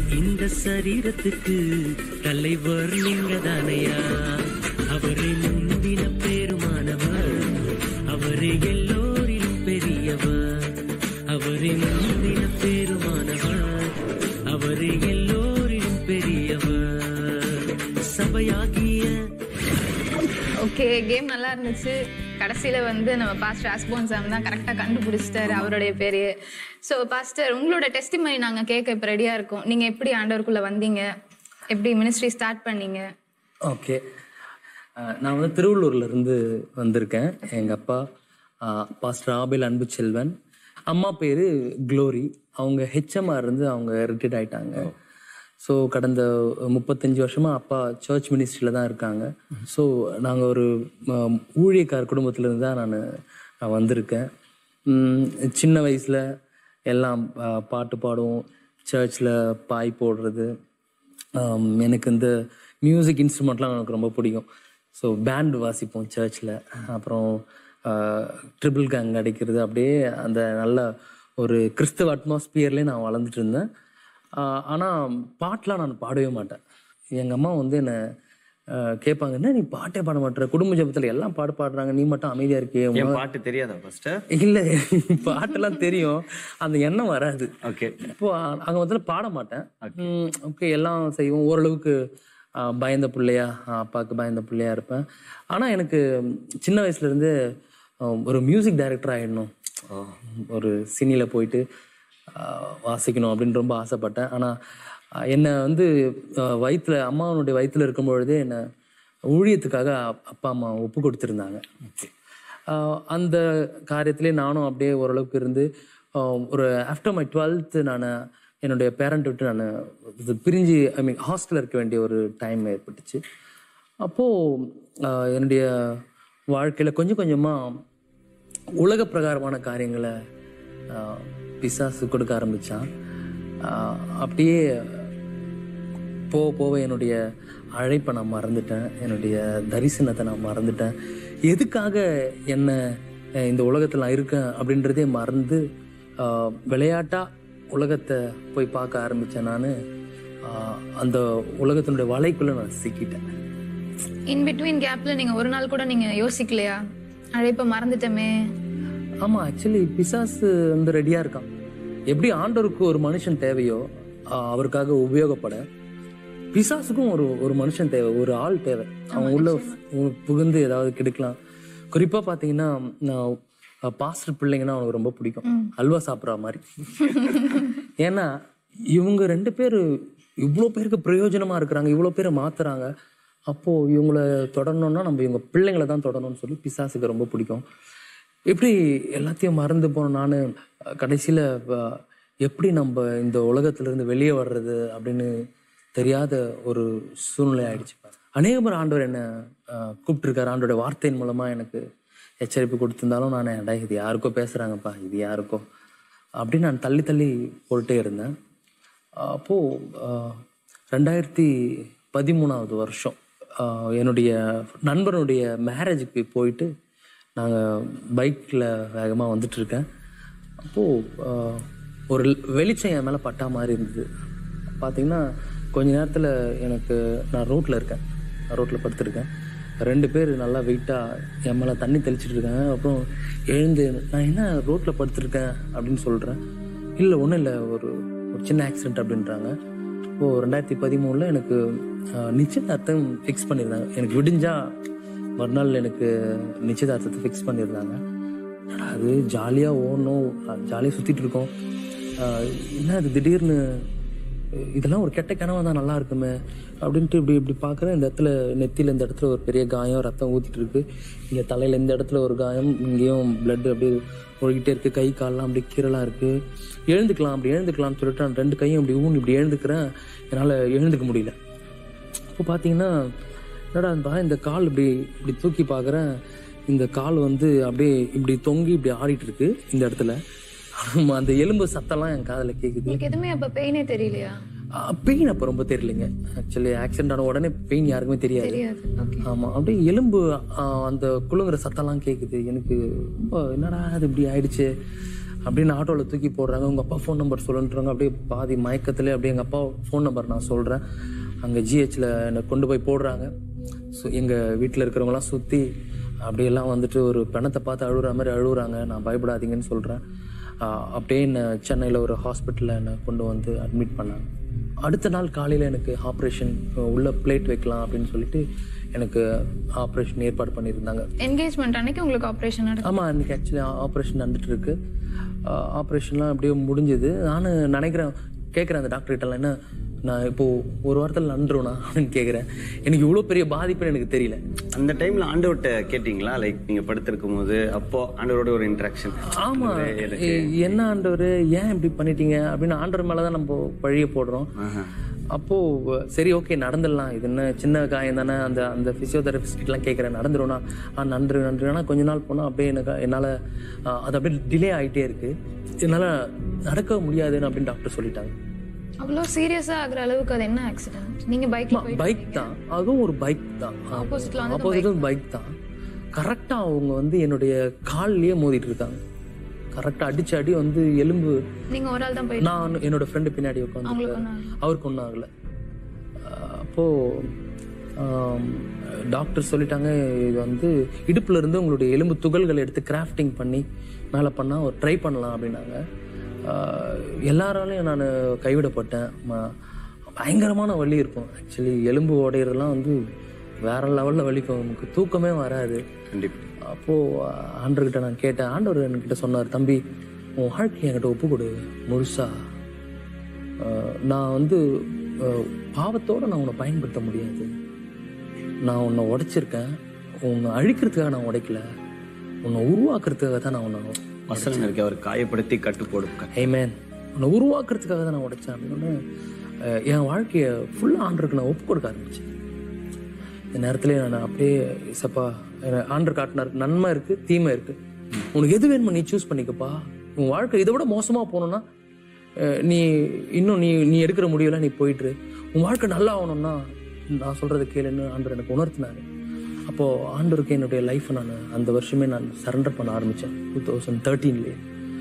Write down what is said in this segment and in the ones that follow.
இந்த சரீரத்துக்கு தலைவர் நீங்க தானையா அவரை முந்தின பேருமானவர் அவரே எல்லோரிலும் பெரியவர் அவரே முந்தின பேருமானவர் அவரே எல்லோரிலும் பெரியவர் சபையாகிய ஓகே கேம் நல்லா இருந்துச்சு கடைசியில வந்து நம்ம பாஸ்டர் ஆஸ்போன் சாம் தான் கரெக்டாக கண்டுபிடிச்சிட்டாரு அவருடைய பேரு ஸோ பாஸ்டர் உங்களோட டெஸ்டிமனி நாங்கள் கேட்க இப்போ ரெடியாக இருக்கோம் நீங்கள் எப்படி ஆண்டவருக்குள்ள வந்தீங்க எப்படி மினிஸ்ட்ரி ஸ்டார்ட் பண்ணீங்க ஓகே அஹ் நான் வந்து திருவள்ளூர்ல இருந்து வந்திருக்கேன் எங்க அப்பா அஹ், பாஸ்டர் ஆபேல் அன்பு செல்வன் அம்மா பேரு க்ளோரி அவங்க ஹெச்எம்ஆர் இருந்து அவங்க ரிட்டையர்ட் ஆயிட்டாங்க ஸோ கடந்த முப்பத்தஞ்சு வருஷமா அப்பா சர்ச் மினிஸ்ட்ரியில் தான் இருக்காங்க ஸோ நாங்கள் ஒரு அஹ், ஊழியக்கார குடும்பத்திலேருந்து தான் நான் வந்திருக்கேன் உம், சின்ன வயசில் எல்லாம் அஹ், பாட்டு பாடுவோம் சர்ச்சில் பாய் போடுறது ஆம், எனக்கு இந்த மியூசிக் இன்ஸ்ட்ருமெண்ட்லாம் எனக்கு ரொம்ப பிடிக்கும் ஸோ பேண்ட் வாசிப்போம் சர்ச்சில் அப்புறம் ட்ரிபிள் கேங் அடிக்கிறது அப்படியே அந்த நல்ல ஒரு கிறிஸ்தவ அட்மாஸ்பியர்லேயே நான் வளர்ந்துட்டு இருந்தேன் ஆனால் பாட்டெலாம் நான் பாடவே மாட்டேன் எங்கள் அம்மா வந்து என்னை கேட்பாங்க என்ன நீ பாட்டே பாட மாட்டேற குடும்ப ஜபத்தில் எல்லாம் பாட்டு பாடுறாங்க நீ மட்டும் அமைதியாக இருக்கே என் பாட்டு தெரியாதா ஃபர்ஸ்ட் இல்லை பாட்டெல்லாம் தெரியும் அந்த எண்ணம் வராது ஓகே இப்போ அங்க வந்து பாட மாட்டேன் ஓகே எல்லாம் செய்வோம் ஓரளவுக்கு ஆ, பயந்த பிள்ளையா ஆ, அப்பாவுக்கு பயந்த பிள்ளையா இருப்பேன் ஆனா எனக்கு சின்ன வயசுல இருந்து ஆ, ஒரு மியூசிக் டைரக்டர் ஆயிடணும் ஒரு சினில போயிட்டு ஆ, வாசிக்கணும் அப்படின்னு ரொம்ப ஆசைப்பட்டேன் ஆனா ஆ, என்னை வந்து ஆ, வயித்துல அம்மாவனுடைய வயித்துல இருக்கும் பொழுதே என்னை ஊழியத்துக்காக அப்- அப்பா அம்மா ஒப்பு கொடுத்துருந்தாங்க ஆஹ் அந்த காரியத்திலே நானும் அப்படியே ஓரளவுக்கு இருந்து ஆஹ் ஒரு ஆஃப்டர் மை டுவெல்த்து நான் என்னுடைய பேரண்ட் விட்டு நான் இது பிரிஞ்சு ஐ மீன் ஹாஸ்டலில் இருக்க வேண்டிய ஒரு டைம் ஏற்பட்டுச்சு அப்போது என்னுடைய வாழ்க்கையில் கொஞ்சம் கொஞ்சமாக உலக பிரகாரமான காரியங்களை ஆஹ் பிசாசு கொடுக்க ஆரம்பித்தான் அப்படியே போக போக என்னுடைய அழைப்பை நான் மறந்துட்டேன் என்னுடைய தரிசனத்தை நான் மறந்துட்டேன் எதுக்காக என்ன அஹ், இந்த உலகத்தில் நான் இருக்கேன் அப்படின்றதே மறந்து ஆஹ், விளையாட்டா உலகத்தை போய் பார்க்க ஆரம்பித்தேன் நான் அந்த உலகத்தினுடைய வலைக்குள்ளே நான் சிக்கிட்டேன் இன் பிட்வீன் கேப்ல நீங்க ஒரு நாள் கூட நீங்க யோசிக்கலையா அழைப்ப மறந்துட்டோமே ஆமாம் ஆக்சுவலி பிசாசு வந்து ரெடியாக இருக்கான் எப்படி ஆண்டவருக்கு ஒரு மனுஷன் தேவையோ ஆஹ், அவருக்காக உபயோகப்பட பிசாசுக்கும் ஒரு ஒரு மனுஷன் தேவை ஒரு ஆள் தேவை அவன் உள்ள உ- புகுந்து ஏதாவது கெடுக்கலாம் குறிப்பா பாத்தீங்கன்னா நான் பாஸ்டர் பிள்ளைங்கன்னா அவனுக்கு ரொம்ப பிடிக்கும் அல்வா சாப்பிட்ற மாதிரி ஏன்னா இவங்க ரெண்டு பேர் இவ்வளோ பேருக்கு பிரயோஜனமா இருக்கிறாங்க இவ்வளோ பேரை மாத்துறாங்க அப்போ இவங்கள தொடரணும்னா நம்ம இவங்க பிள்ளைங்களை தான் தொடரணும்னு சொல்லி பிசாசுக்கு ரொம்ப பிடிக்கும் எப்படி எல்லாத்தையும் மறந்து போன நான் கடைசியில் எப்படி நம்ம இந்த உலகத்திலிருந்து வெளியே வர்றது அப்படின்னு தெரியாத ஒரு சூழ்நிலை ஆயிடுச்சு அநேக முறை ஆண்டவர் என்ன அஹ், கூப்பிட்டிருக்காரு ஆண்டோட வார்த்தையின் மூலமா எனக்கு எச்சரிப்பு கொடுத்திருந்தாலும் நான் அடா இது யாருக்கோ பேசுறாங்கப்பா இது யாருக்கோ அப்படின்னு நான் தள்ளி தள்ளி போட்டுட்டே இருந்தேன் அப்போது ரெண்டாயிரத்தி பதிமூணாவது வருஷம் ஆஹ் என்னுடைய நண்பனுடைய மேரேஜுக்கு போயிட்டு நாங்கள் பைக்கில் வேகமாக வந்துட்டு இருக்கேன் அப்போது ஒரு வெளிச்சம் என் மேலே பட்டா மாதிரி இருந்தது பார்த்தீங்கன்னா கொஞ்ச நேரத்தில் எனக்கு நான் ரோட்டில் இருக்கேன் ரோட்டில் படுத்திருக்கேன் ரெண்டு பேர் நல்லா வெயிட்டாக என் மேலே தண்ணி தெளிச்சிட்டு இருக்காங்க அப்புறம் எழுந்து நான் என்ன ரோட்டில் படுத்திருக்கேன் அப்படின்னு சொல்கிறேன் இல்லை ஒன்றும் இல்லை ஒரு ஒரு சின்ன ஆக்சிடென்ட் அப்படின்றாங்க இப்போ ரெண்டாயிரத்தி பதிமூணில் எனக்கு ஆஹ், நிச்சயதார்த்தம் ஃபிக்ஸ் பண்ணியிருந்தாங்க எனக்கு விடிஞ்சா மறுநாள் எனக்கு நிச்சயதார்த்தத்தை ஃபிக்ஸ் பண்ணியிருந்தாங்க என்னடா அது ஜாலியாக ஓடணும் ஜாலியாக சுற்றிட்டு இருக்கோம் ஆஹ், என்ன அது திடீர்னு இதெல்லாம் ஒரு கெட்ட கனவா தான் நல்லா இருக்குமே அப்படின்ட்டு இப்படி இப்படி பார்க்குறேன் இந்த இடத்துல நெத்தியில் இந்த இடத்துல ஒரு பெரிய காயம் ரத்தம் ஊற்றிட்டு இருக்கு இங்கே தலையில் இந்த இடத்துல ஒரு காயம் இங்கேயும் blood அப்படியே ஒழுகிட்டே இருக்கு கை கால்லாம் அப்படி கீரலாக இருக்கு எழுந்துக்கலாம் அப்படி எழுந்துக்கலாம்னு சொல்லிட்டு நான் ரெண்டு கையும் இப்படி ஊன் இப்படி எழுந்துக்கிறேன் என்னால் எழுந்துக்க முடியல இப்போ பார்த்தீங்கன்னா என்னடா இந்த இந்த கால் இப்படி இப்படி தூக்கி பார்க்குறேன் இந்த கால் வந்து அப்படியே இப்படி தொங்கி இப்படி ஆடிட்டு இருக்கு இந்த இடத்துல ஆமா, அந்த எலும்பு சத்தம்லாம் என் காதில் கேட்குது உங்களுக்கு எதுவுமே அப்ப பெயினே தெரியலையா பெயின் அப்போ ரொம்ப தெரியலைங்க ஆக்சுவலி ஆக்சிடென்ட் ஆன உடனே பெயின் யாருக்குமே தெரியாது தெரியாது ஓகே ஆமா அப்படியே எலும்பு ஆ, அந்த குழுங்குற சத்தம்லாம் கேட்குது எனக்கு ரொம்ப என்னடா அது இப்படி ஆயிடுச்சு அப்படின்னு ஆட்டோவில் தூக்கி போடுறாங்க உங்கள் அப்பா ஃபோன் நம்பர் சொல்லுன்றாங்க அப்படியே பாதி மயக்கத்திலே அப்படியே எங்கள் அப்பா ஃபோன் நம்பர் நான் சொல்கிறேன் அங்கே ஜிஹெச்சில் என்னை கொண்டு போய் போடுறாங்க ஸோ எங்கள் வீட்டில் இருக்கிறவங்களாம் சுற்றி அப்படியெல்லாம் வந்துட்டு ஒரு பிணத்தை பார்த்து அழுகுற மாதிரி அழுகுறாங்க நான் பயப்படாதீங்கன்னு சொல்கிறேன் அப்படியே என்னை சென்னையில் ஒரு ஹாஸ்பிட்டலில் என்னை கொண்டு வந்து அட்மிட் பண்ணாங்க அடுத்த நாள் காலையில் எனக்கு ஆப்ரேஷன் உள்ள பிளேட் வைக்கலாம் அப்படின்னு சொல்லிட்டு எனக்கு ஆப்ரேஷன் ஏற்பாடு பண்ணியிருந்தாங்க என்கேஜ்மெண்ட் அன்னைக்கு உங்களுக்கு ஆப்ரேஷன் நடக்கும் ஆமாம் அன்றைக்கி ஆக்சுவலி ஆப்ரேஷன் நடந்துட்டு இருக்கு ஆப்ரேஷன்லாம் அப்படியே முடிஞ்சுது நான் நினைக்கிறேன் கேட்குறேன் அந்த டாக்டர்கிட்டலாம் என்ன நான் இப்போது ஒரு வாரத்தில் நன்றுனா அப்படின்னு கேட்குறேன் எனக்கு இவ்வளோ பெரிய பாதிப்புன்னு எனக்கு தெரியல அந்த டைம்ல ஆண்டவர்கிட்ட கேட்டீங்களா லைக் நீங்க படுத்திருக்கும் போது அப்போ ஆண்டவரோட ஒரு இன்ட்ராக்ஷன் ஆமா எ- என்ன ஆண்டவர் ஏன் இப்படி பண்ணிட்டீங்க அப்படின்னு ஆண்டவர் மேல தான் நம்ம பழிய போடுறோம் அப்போ சரி ஓகே நடந்துடலாம் இது என்ன சின்ன காயம் தானே அந்த அந்த பிசியோதெரபிஸ்ட் எல்லாம் கேட்குறேன் நடந்துரும்னா ஆ நன்று நன்று ஆனால் கொஞ்ச நாள் போனால் அப்படியே எனக்கு என்னால் அது அப்படியே டிலே ஆகிட்டே இருக்கு என்னால் நடக்க முடியாதுன்னு அப்படின்னு டாக்டர் சொல்லிட்டாங்க அவ்வளோ சீரியஸா ஆகுற அளவுக்கு அது என்ன ஆக்சிடென்ட் நீங்க பைக்ல போய் பைக் தான் அதுவும் ஒரு பைக் தான் Oppositeல வந்து ஆப்போசிட்டும் பைக் தான் கரெக்டாக அவங்க வந்து என்னுடைய கால்லயே மோதிட்டு இருக்காங்க கரெக்டாக அடிச்சு அடி வந்து எலும்பு நீங்க ஒரு ஆள் தான் போய் நான் என்னோட ஃப்ரெண்டு பின்னாடி உட்காந்து அவங்களுக்கு ஒன்றும் ஆகல. அவருக்கு ஒன்றும் ஆகலை அப்போ டாக்டர் சொல்லிட்டாங்க இது வந்து இடுப்புல இருந்து உங்களுடைய எலும்பு துகள்களை எடுத்து கிராஃப்டிங் பண்ணி மேலே பண்ணால் ஒரு ட்ரை பண்ணலாம் அப்படின்னாங்க ஆஹ் எல்லாராலையும் நான் கைவிடப்பட்டேன் ம- பயங்கரமான வலி இருக்கும் ஆக்சுவலி எலும்பு உடையிறதுலாம் வந்து வேற லெவலில் வலிக்கும் நமக்கு தூக்கமே வராது கண்டிப்பா அப்போது ஆண்டர்கிட்ட நான் கேட்டேன் ஆண்டவர் என்கிட்ட சொன்னார் தம்பி உன் வாழ்க்கை என்கிட்ட ஒப்பு கொடு முழுசா அஹ், நான் வந்து அஹ், பாவத்தோட நான் உன்னை பயன்படுத்த முடியாது நான் உன்னை உடைச்சிருக்கேன் உன்னை அழிக்கிறதுக்காக நான் உடைக்கல உன்னை உருவாக்குறதுக்காக தான் நான் உன்னை வசனம் இருக்கு அவர் காயப்படுத்தி கட்டு போடும் ஏமேன் உன்னை உருவாக்குறதுக்காக தான் நான் உடைச்சேன் அப்படின்னு அஹ், என் வாழ்க்கையை ஃபுல்லாக ஆண்டருக்கு நான் ஒப்பு கொடுக்க ஆரம்பிச்சேன் இந்த நேரத்துல நான் அப்படியே சப்பா ஆண்டர் காட்டினார் நன்மை இருக்கு தீமை இருக்கு உனக்கு எது வேணுமோ நீ சூஸ் பண்ணிக்கப்பா உன் வாழ்க்கை இதை விட மோசமா போகணும்னா அஹ், நீ இன்னும் நீ நீ எடுக்கிற முடியல நீ போயிட்டு உன் வாழ்க்கை நல்லா ஆகணும்னா நான் சொல்றதை கேளுன்னு ஆண்டர் எனக்கு உணர்த்தினாரு அப்போ ஆண்டருக்கு என்னுடைய லைஃப்பை நான் அந்த வருஷமே நான் சரண்டர் பண்ண ஆரம்பிச்சேன் டூ தௌசண்ட் தேர்ட்டீன்லேயே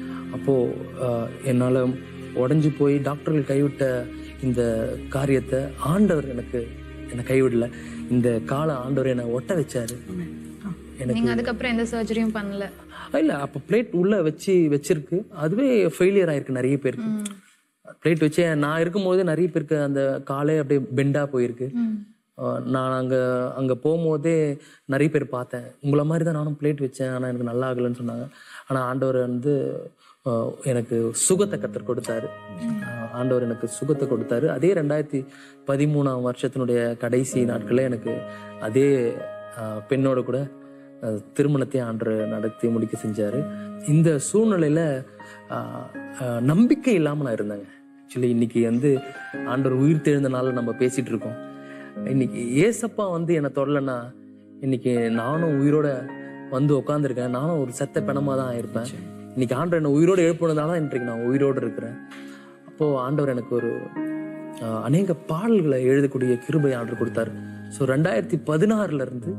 அப்போது என்னால் உடஞ்சி போய் டாக்டர்கள் கைவிட்ட இந்த காரியத்தை ஆண்டவர் எனக்கு என்னை கைவிடல இந்த காலை ஆண்டவர் என்னை ஒட்ட வச்சாரு நீங்க அதுக்கப்புறம் எந்த சர்ஜரியும் பண்ணல இல்லை அப்போ பிளேட் உள்ளே வச்சு வச்சிருக்கு அதுவே ஃபெயிலியர் ஆயிருக்கு நிறைய பேருக்கு பிளேட் வச்சு நான் இருக்கும்போது நிறைய பேருக்கு அந்த காலே அப்படியே பெண்டாக போயிருக்கு அஹ் நான் அங்கே அங்கே போகும்போதே நிறைய பேர் பார்த்தேன் உங்களை மாதிரி தான் நானும் பிளேட் வச்சேன் ஆனால் எனக்கு நல்லா ஆகலைன்னு சொன்னாங்க ஆனால் ஆண்டவர் வந்து அஹ், எனக்கு சுகத்தை கத்தர் கொடுத்தாரு அஹ், ஆண்டவர் எனக்கு சுகத்தை கொடுத்தாரு அதே ரெண்டாயிரத்தி பதிமூணாம் வருஷத்தினுடைய கடைசி நாட்களில் எனக்கு அதே அஹ், பெண்ணோட கூட அஹ், திருமணத்தை ஆண்டு நடத்தி முடிக்க செஞ்சாரு இந்த சூழ்நிலையில அஹ், அஹ், நம்பிக்கை இல்லாம நான் இருந்தேங்க ஆக்சுவலி இன்னைக்கு வந்து ஆண்டவர் உயிர் தெழுந்த நாள்ல நம்ம பேசிட்டு இருக்கோம் இன்னைக்கு ஏசப்பா வந்து என்னை தொடலைன்னா இன்னைக்கு நானும் உயிரோட வந்து உட்காந்துருக்கேன் நானும் ஒரு செத்த பிணமா தான் ஆயிருப்பேன் இன்னைக்கு ஆண்டவர் என்னை உயிரோட எழுப்பினதால தான் இன்றைக்கு நான் உயிரோடு இருக்கிறேன் அப்போ ஆண்டவர் எனக்கு ஒரு ஆஹ், அநேக பாடல்களை எழுதக்கூடிய கிருபை ஆண்டவர் கொடுத்தாரு ஸோ ரெண்டாயிரத்தி பதினாறுல இருந்து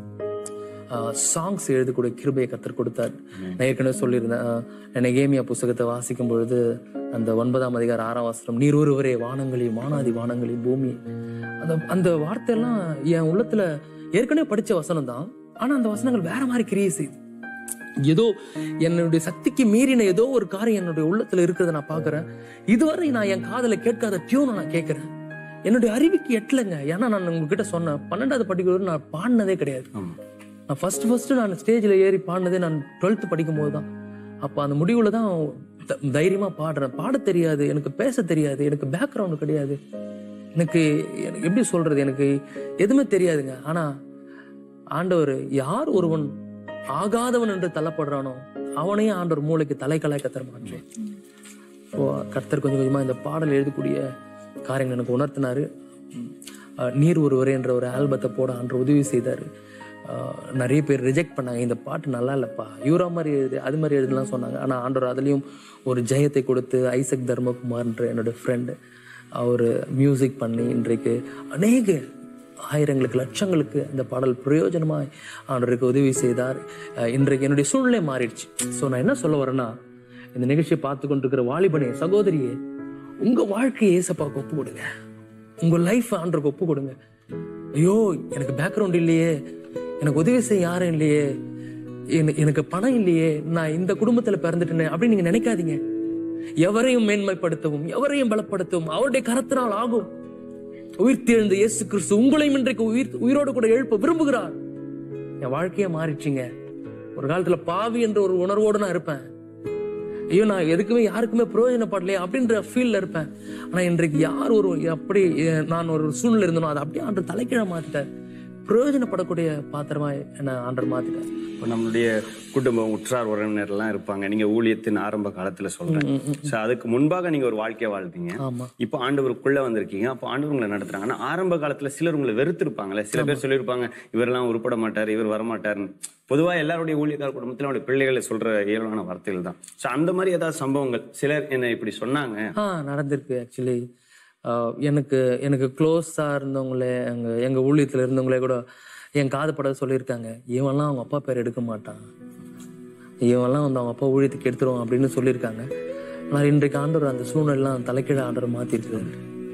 சாங்ஸ் எழுதக்கூடிய கிருபையை கத்தர் கொடுத்தார் நான் ஏற்கனவே சொல்லியிருந்தேன் ஆஹ், நான் நெகேமியா புஸ்தகத்தை வாசிக்கும் பொழுது அந்த ஒன்பதாம் அதிகார ஆறாம் வசனம் நீர் ஒருவரே வானங்களையும் வானாதி வானங்களையும் பூமி அந்த அந்த வார்த்தையெல்லாம் என் உள்ளத்துல ஏற்கனவே படிச்ச வசனம் தான் ஆனா அந்த வசனங்கள் வேற மாதிரி கிரியை செய்யுது ஏதோ என்னுடைய சக்திக்கு மீறின ஏதோ ஒரு காரியம் என்னுடைய உள்ளத்துல இருக்கிறத நான் பாக்குறேன் இதுவரை நான் என் காதுல கேட்காத டியூனை நான் கேட்கறேன் என்னுடைய அறிவுக்கு எட்டலைங்க ஏன்னா நான் உங்ககிட்ட சொன்னேன் பன்னெண்டாவது படிக்கிறது நான் பாடினதே கிடையாது நான் ஃபர்ஸ்ட் ஃபர்ஸ்ட் நான் ஸ்டேஜில் ஏறி பாடினதே நான் டுவெல்த் படிக்கும் போது தான் அப்போ அந்த முடிவில் தான் த- தைரியமா பாடுறேன் பாட தெரியாது எனக்கு பேச தெரியாது எனக்கு பேக்ரவுண்டு கிடையாது எனக்கு எனக்கு எப்படி சொல்றது எனக்கு எதுவுமே தெரியாதுங்க ஆனா ஆண்டவர் யார் ஒருவன் ஆகாதவன் என்று தள்ளப்படுறானோ அவனையும் ஆண்டவர் மூளைக்கு தலைக்கலாய் கத்தர மாட்டேன் ஸோ கர்த்தர் கொஞ்சம் கொஞ்சமா இந்த பாடல் எழுதக்கூடிய காரியங்கள் எனக்கு உணர்த்தினாரு உம், அஹ், நீர் ஒருவரே என்ற ஒரு ஆல்பத்தை போட ஆண்டு உதவி செய்தாரு அஹ், நிறைய பேர் ரிஜெக்ட் பண்ணாங்க இந்த பாட்டு நல்லா இல்லப்பா யூரா மாதிரி எழுது அது மாதிரி எழுதலாம் சொன்னாங்க ஆனா ஆண்டவர் அதுலயும் ஒரு ஜெயத்தை கொடுத்து ஐசக் தர்மகுமார்ன்ற என்னோட ஃப்ரெண்டு அவர் மியூசிக் பண்ணி இன்றைக்கு அநேக ஆயிரங்களுக்கு லட்சங்களுக்கு அந்த பாடல் பிரயோஜனமாய் ஆண்டவருக்கு உதவி செய்தார் அஹ் இன்றைக்கு என்னுடைய சூழ்நிலை மாறிடுச்சு ஸோ நான் என்ன சொல்ல வரேன்னா இந்த நிகழ்ச்சியை பார்த்து கொண்டிருக்கிற வாலிபனே சகோதரியே உங்க வாழ்க்கையை ஏசப்பாவுக்கு ஒப்பு கொடுங்க உங்க லைஃப் ஆண்டருக்கு ஒப்பு கொடுங்க ஐயோ எனக்கு பேக்ரவுண்ட் இல்லையே எனக்கு உதவி செய்ய யாரும் இல்லையே என- எனக்கு பணம் இல்லையே நான் இந்த குடும்பத்துல பிறந்துட்டேனே அப்படின்னு நீங்க நினைக்காதீங்க எவரையும் மேன்மைப்படுத்தவும் எவரையும் பலப்படுத்தவும் அவருடைய கரத்தினால் ஆகும் உயிர்த்தெழுந்த இயேசு கிறிஸ்து உங்களையும் இன்றைக்கு உயிர் உயிரோடு கூட எழுப்ப விரும்புகிறார் என் வாழ்க்கையே மாறிடுச்சுங்க ஒரு காலத்துல பாவி என்ற ஒரு உணர்வோடு நான் இருப்பேன் ஐயோ நான் எதுக்குமே யாருக்குமே பிரயோஜனப்படலையே அப்படின்ற ஃபீல்ல இருப்பேன் ஆனா இன்றைக்கு யார் ஒரு அப்படி அஹ், நான் ஒரு சூழ்நிலை இருந்தனோ அதை அப்படியே ஆண்டு தலைக்கீழ மாத்திட்டார் பிரயோஜனப்படக்கூடிய பாத்திரமா என்ன ஆண்டர் மாத்திட்டார் இப்போ நம்மளுடைய குடும்பம் உற்றார் உறவினர் எல்லாம் இருப்பாங்க நீங்க ஊழியத்தின் ஆரம்ப காலத்துல சொல்றேன் சோ அதுக்கு முன்பாக நீங்க ஒரு வாழ்க்கையை வாழ்ந்தீங்க ஆமா இப்போ ஆண்டவருக்குள்ள வந்திருக்கீங்க அப்போ ஆண்டவர் உங்களை நடத்துறாங்க ஆனா ஆரம்ப காலத்துல சிலர் உங்களை வெறுத்திருப்பாங்கல்ல சில பேர் சொல்லியிருப்பாங்க இவரெல்லாம் உருப்பட மாட்டார் இவர் வரமாட்டார்னு பொதுவா எல்லாருடைய ஊழியக்கார குடும்பத்துல அவருடைய பிள்ளைகளை சொல்ற இயல்பான வார்த்தைகள் தான் சோ அந்த மாதிரி ஏதாவது சம்பவங்கள் சிலர் என்ன இப்படி சொன்னாங்க ஆ நடந்திருக்கு ஆக்சுவலி எனக்கு எனக்கு க்ளோஸா இருந்தவங்களே எங்க எங்க ஊழியத்துல இருந்தவங்களே கூட என் காது பட சொல்லியிருக்காங்க இவன்லாம் அவங்க அப்பா பேர் எடுக்க மாட்டான் இவன்லாம் வந்து அவங்க அப்பா ஊழியத்துக்கு எடுத்துருவான் அப்படின்னு சொல்லியிருக்காங்க ஆனால் இன்றைக்கு ஆண்டவர் அந்த சூழ்நிலாம் தலைக்கீழ ஆண்டவர் மாத்திருக்கிறார்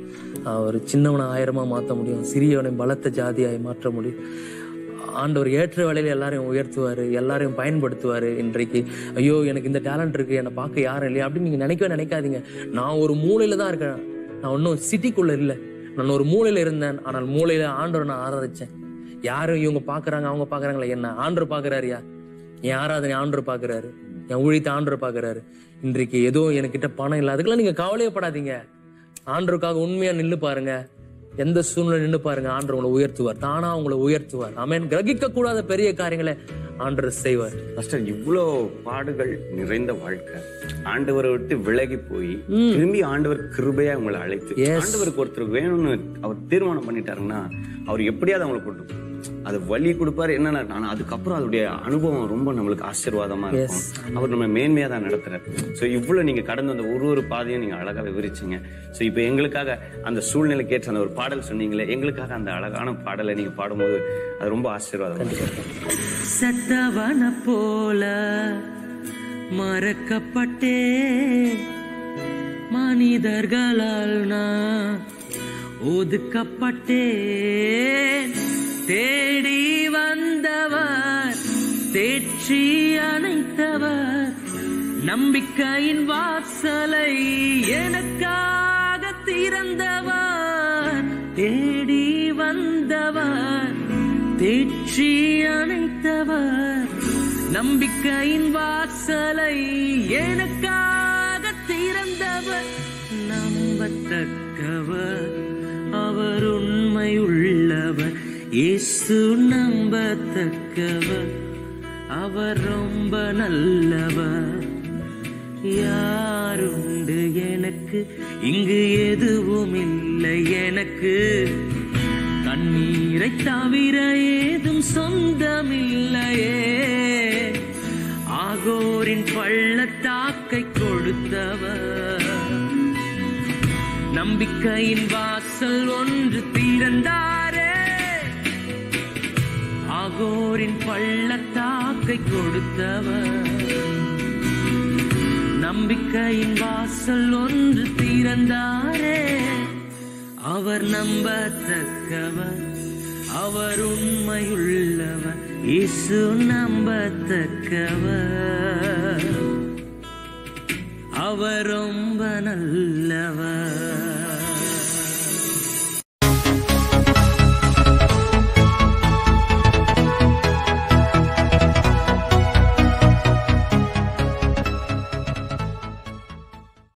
அவர் சின்னவனை ஆயிரமா மாற்ற முடியும் சிறியவனை பலத்த ஜாதியாய் மாற்ற முடியும் ஆண்டவர் ஏற்ற வேலையில எல்லாரையும் உயர்த்துவாரு எல்லாரையும் பயன்படுத்துவாரு இன்றைக்கு ஐயோ எனக்கு இந்த டேலண்ட் இருக்கு என்னை பார்க்க யாரும் இல்லையா அப்படின்னு நீங்க நினைக்கவே நினைக்காதீங்க நான் ஒரு மூலையில தான் இருக்கேன் நான் ஒன்றும் சிட்டிக்குள்ள இல்லை நான் ஒரு மூலையில இருந்தேன் ஆனால் மூலையில ஆண்டவர் நான் ஆராதிச்சேன் யாரும் இவங்க பாக்குறாங்க அவங்க பாக்குறாங்களா என்ன ஆண்டவர் பாக்குறாருயா என் ஆராதனை ஆண்டவர் பாக்குறாரு என் ஊழியத்தை ஆண்டவர் பாக்குறாரு இன்றைக்கு ஏதோ என்கிட்ட பணம் இல்லை அதுக்கெல்லாம் நீங்க கவலையப்படாதீங்க ஆண்டருக்காக உண்மையா நின்னு பாருங்க எந்த சூழ்நிலை நின்னு பாருங்க ஆண்டவர் உங்களை உயர்த்துவார் தானா உங்களை உயர்த்துவார் ஆமென் கிரகிக்க கூடாத பெரிய காரியங்களை ஆண்டவர் செய்வார் பாஸ்டர் இவ்வளோ பாடுகள் நிறைந்த வாழ்க்கை ஆண்டவரை விட்டு விலகி போய் திரும்பி ஆண்டவர் கிருபையா உங்களை அழைத்து Yes. ஆண்டவருக்கு ஒருத்தர் வேணும்னு அவர் தீர்மானம் பண்ணிட்டாருன்னா அவர் எப்படியாவது அவங்களை கொண்டு போகும். அது வழி கொடுப்பாரு என்னன்னா ஆனா அதுக்கப்புறம் அதோடைய அனுபவம் ரொம்ப நம்மளுக்கு ஆசீர்வாதமா இருக்கும் அவர் நம்ம மேன்மையா தான் நடத்துறாரு சோ இவ்வளவு நீங்க கடந்து வந்த ஒரு ஒரு பாதையும் நீங்க அழகா விவரிச்சீங்க சோ இப்போ எங்களுக்காக அந்த சூழ்நிலைக்கு ஏற்ற அந்த ஒரு பாடல் சொன்னீங்களே எங்களுக்காக அந்த அழகான பாடலை நீங்க பாடும்போது அது ரொம்ப ஆசீர்வாதம் செத்தவன போல மறக்கப்பட்டே மனிதர்களால் நான் ஒதுக்கப்பட்டேன் தேடி வந்தவர் தேற்றி அணைத்தவர் நம்பிக்கையின் வாசலை எனக்காக திறந்தவர் தேடி வந்தவர் தேற்றி அணைத்தவர் நம்பிக்கையின் வாசலை எனக்காக திறந்தவர் நம்பத்தக்கவர் அவர் உண்மை உள்ளவர் இயேசு நம்பத்தக்கவர் அவர் ரொம்ப நல்லவர் யாருண்டு எனக்கு இங்கு எதுவும் இல்லை எனக்கு கண்ணீரை தவிர ஏதும் சொந்தமில்லையே ஆகோரின் பள்ளத்தாக்கை கொடுத்தவர் நம்பிக்கையின் வாசல் ஒன்று திறந்தாரே ஆகோரின் பள்ளத்தாக்கை கொடுத்தவர் நம்பிக்கையின் வாசல் ஒன்று திறந்தாரே அவர் நம்பத்தக்கவர் அவர் உண்மையுள்ளவர் இயேசு நம்பத்தக்கவர் அவர் ரொம்ப நல்லவர்